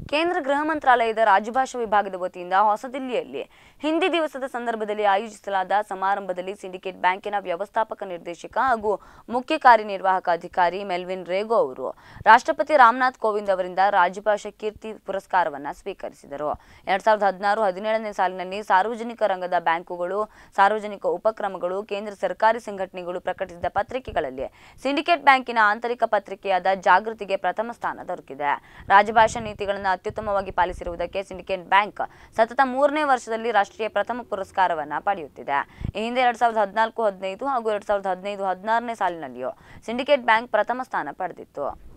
ಕೇಂದ್ರ ಗೃಹ ಮಂತ್ರಾಲಯದ ರಾಜಭಾಷಾ ವಿಭಾಗದ ವತಿಯಿಂದ ಹೊಸದಿಲ್ಲಿಯಲ್ಲಿ ಹಿಂದಿ ದಿವಸದ ಸಂದರ್ಭದಲ್ಲಿ ಆಯೋಜಿಸಲಾದ ಸಮಾರಂಭದಲ್ಲಿ ಸಿಂಡಿಕೇಟ್ ಬ್ಯಾಂಕಿನ ವ್ಯವಸ್ಥಾಪಕ ನಿರ್ದೇಶಕ ಹಾಗೂ ಮುಖ್ಯ ಕಾರ್ಯನಿರ್ವಾಹಕ ಅಧಿಕಾರಿ ಮೆಲ್ವಿನ್ ರೇಗೋ ಅವರು ರಾಷ್ಟ್ರಪತಿ ರಾಮನಾಥ್ ಕೋವಿಂದ್ ಅವರಿಂದ ರಾಜಭಾಷಾ ಕೀರ್ತಿ ಪುರಸ್ಕಾರವನ್ನು ಸ್ವೀಕರಿಸಿದರು ಎರಡ್ ಸಾವಿರದ ಹದಿನಾರು ಹದಿನೇಳನೇ ಸಾಲಿನಲ್ಲಿ ಸಾರ್ವಜನಿಕ ರಂಗದ ಬ್ಯಾಂಕುಗಳು ಸಾರ್ವಜನಿಕ ಉಪಕ್ರಮಗಳು ಕೇಂದ್ರ ಸರ್ಕಾರಿ ಸಂಘಟನೆಗಳು ಪ್ರಕಟಿಸಿದ ಪತ್ರಿಕೆಗಳಲ್ಲಿ ಸಿಂಡಿಕೇಟ್ ಬ್ಯಾಂಕಿನ ಆಂತರಿಕ ಪತ್ರಿಕೆಯಾದ ಜಾಗೃತಿಗೆ ಪ್ರಥಮ ಸ್ಥಾನ ದೊರಕಿದೆ ರಾಜಭಾಷಾ ನೀತಿಗಳನ್ನು ಅತ್ಯುತ್ತಮವಾಗಿ ಪಾಲಿಸಿರುವುದಕ್ಕೆ ಸಿಂಡಿಕೇಟ್ ಬ್ಯಾಂಕ್ ಸತತ ಮೂರನೇ ವರ್ಷದಲ್ಲಿ ರಾಷ್ಟ್ರೀಯ ಪ್ರಥಮ ಪುರಸ್ಕಾರವನ್ನು ಪಡೆಯುತ್ತಿದೆ ಈ ಹಿಂದೆ ಎರಡ್ ಸಾವಿರದ ಹದಿನಾಲ್ಕು ಹದಿನೈದು ಹಾಗೂ ಎರಡ್ ಸಾವಿರದ ಹದಿನೈದು ಹದಿನಾರನೇ ಸಾಲಿನಲ್ಲಿಯೂ ಸಿಂಡಿಕೇಟ್ ಬ್ಯಾಂಕ್ ಪ್ರಥಮ ಸ್ಥಾನ ಪಡೆದಿತ್ತು